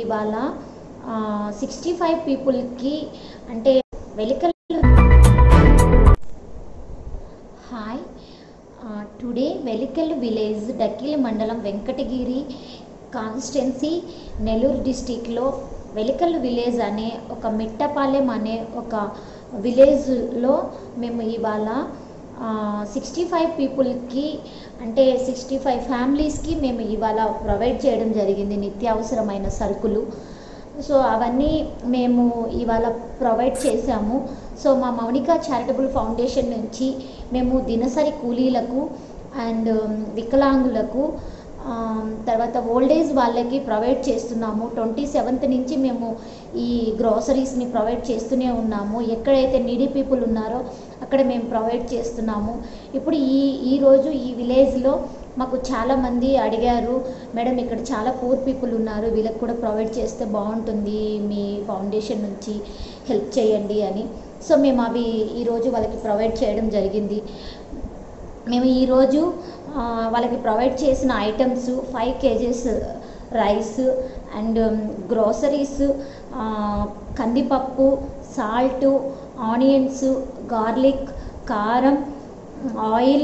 ఇవాళ sixty five పీపుల్కి అంటే Velikal hi today Velikal village Dakkili మండలం వెంకటగిరి కాన్స్టెన్సీ నెల్లూరు డిస్టిక్లో వెలికల్ విలేజ్ అనే ఒక మిట్టపాలెం అనే ఒక విలేజ్లో మేము ఇవాళ సిక్స్టీ ఫైవ్ పీపుల్కి అంటే సిక్స్టీ ఫైవ్ ఫ్యామిలీస్కి మేము ఇవాళ ప్రొవైడ్ చేయడం జరిగింది నిత్యావసరమైన సరుకులు సో అవన్నీ మేము ఇవాళ ప్రొవైడ్ చేశాము సో మా మౌనిక చారిటబుల్ ఫౌండేషన్ నుంచి మేము దినసరి కూలీలకు అండ్ వికలాంగులకు ఆ, తర్వాత ఓల్డేజ్ వాళ్ళకి ప్రొవైడ్ చేస్తున్నాము ట్వంటీ సెవెంత్ నుంచి మేము ఈ గ్రోసరీస్ని ప్రొవైడ్ చేస్తూనే ఉన్నాము ఎక్కడైతే నీడీ పీపుల్ ఉన్నారో అక్కడ మేము ప్రొవైడ్ చేస్తున్నాము ఇప్పుడు ఈ ఈరోజు ఈ విలేజ్లో మాకు చాలామంది అడిగారు మేడం ఇక్కడ చాలా పూర్ పీపుల్ ఉన్నారు వీళ్ళకి కూడా ప్రొవైడ్ చేస్తే బాగుంటుంది మీ ఫౌండేషన్ నుంచి హెల్ప్ చేయండి అని సో మేము అవి ఈరోజు వాళ్ళకి ప్రొవైడ్ చేయడం జరిగింది మేము ఈరోజు ఆ, వాళ్ళకి ప్రొవైడ్ చేసిన items five kgs rice and groceries కందిపప్పు సాల్ట్ ఆనియన్స్ గార్లిక్ కారం ఆయిల్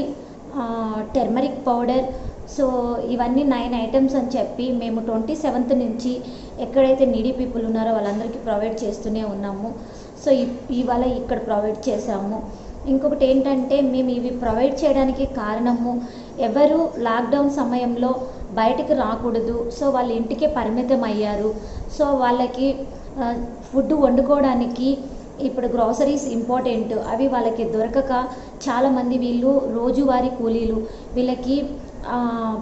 టెర్మరిక్ పౌడర్ సో ఇవన్నీ నైన్ ఐటమ్స్ అని చెప్పి మేము ట్వంటీ సెవెంత్ నుంచి ఎక్కడైతే నీడీ పీపుల్ ఉన్నారో వాళ్ళందరికీ ప్రొవైడ్ చేస్తూనే ఉన్నాము సో ఇ- ఇవాళ ఇక్కడ ప్రొవైడ్ చేసాము ఇంకొకటి ఏంటంటే మేము ఇవి ప్రొవైడ్ చేయడానికి కారణము ఎవరు లాక్డౌన్ సమయంలో బయటకు రాకూడదు సో వాళ్ళ ఇంటికే పరిమితం అయ్యారు సో వాళ్ళకి ఆ, ఫుడ్ వండుకోవడానికి ఇప్పుడు గ్రోసరీస్ ఇంపార్టెంట్ అవి వాళ్ళకి దొరకక చాలామంది వీళ్ళు రోజువారీ కూలీలు వీళ్ళకి ఆ,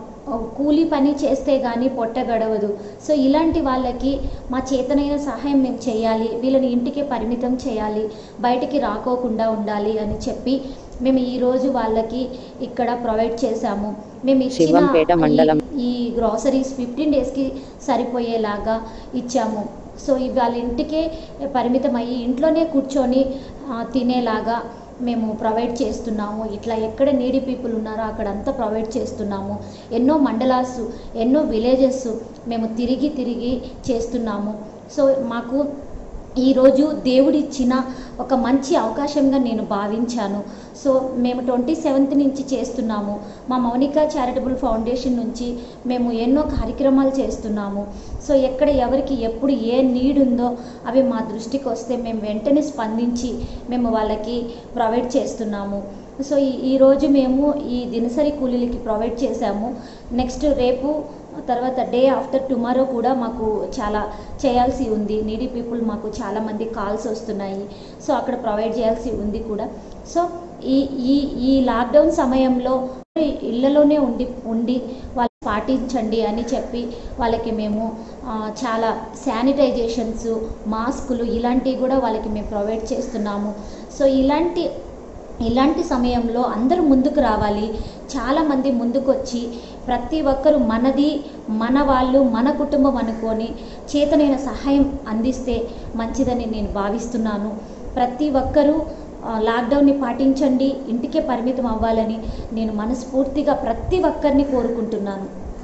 కూలీ పని చేస్తే కానీ పొట్ట గడవదు సో ఇలాంటి వాళ్ళకి మా చేతనైన సహాయం మేము చేయాలి వీళ్ళని ఇంటికి పరిమితం చేయాలి బయటికి రాకోకుండా ఉండాలి అని చెప్పి మేము ఈరోజు వాళ్ళకి ఇక్కడ ప్రొవైడ్ చేశాము మేము ఇచ్చిన శివంపేట మండలం. ఈ- ఈ గ్రాసరీస్ ఫిఫ్టీన్ డేస్కి సరిపోయేలాగా ఇచ్చాము సో ఇవి వాళ్ళ ఇంటికే పరిమితం అయ్యి ఇంట్లోనే కూర్చొని ఆ, తినేలాగా మేము ప్రొవైడ్ చేస్తున్నాము ఇట్లా ఎక్కడ నీడీ పీపుల్ ఉన్నారో అక్కడంతా ప్రొవైడ్ చేస్తున్నాము ఎన్నో మండలాస్ ఎన్నో విలేజెస్ మేము తిరిగి తిరిగి చేస్తున్నాము సో మాకు ఈరోజు దేవుడిచ్చిన ఒక మంచి అవకాశంగా నేను భావించాను సో మేము ట్వంటీ సెవెంత్ నుంచి చేస్తున్నాము మా మౌనిక చారిటబుల్ ఫౌండేషన్ నుంచి మేము ఎన్నో కార్యక్రమాలు చేస్తున్నాము సో ఎక్కడ ఎవరికి ఎప్పుడు ఏ నీడ్ ఉందో అవి మా దృష్టికి వస్తే మేము వెంటనే స్పందించి మేము వాళ్ళకి ప్రొవైడ్ చేస్తున్నాము సో ఈ ఈరోజు మేము ఈ దినసరి కూలీలకి ప్రొవైడ్ చేశాము నెక్స్ట్ రేపు తర్వాత డే ఆఫ్టర్ టుమారో కూడా మాకు చాలా చేయాల్సి ఉంది నీడీ పీపుల్ మాకు చాలామంది కాల్స్ వస్తున్నాయి సో అక్కడ ప్రొవైడ్ చేయాల్సి ఉంది కూడా సో ఈ ఈ ఈ లాక్డౌన్ సమయంలో ఇళ్లలోనే ఉండి ఉండి వాళ్ళు పాటించండి అని చెప్పి వాళ్ళకి మేము ఆ, చాలా శానిటైజేషన్స్ మాస్కులు ఇలాంటివి కూడా వాళ్ళకి మేము ప్రొవైడ్ చేస్తున్నాము సో ఇలాంటి ఇలాంటి సమయంలో అందరూ ముందుకు రావాలి చాలామంది ముందుకొచ్చి ప్రతి ఒక్కరు మనది మన వాళ్ళు మన కుటుంబం అనుకొని చేతనైన సహాయం అందిస్తే మంచిదని నేను భావిస్తున్నాను ప్రతి ఒక్కరూ ఆ, లాక్డౌన్ని పాటించండి ఇంటికే పరిమితం అవ్వాలని నేను మనస్ఫూర్తిగా ప్రతి ఒక్కరిని కోరుకుంటున్నాను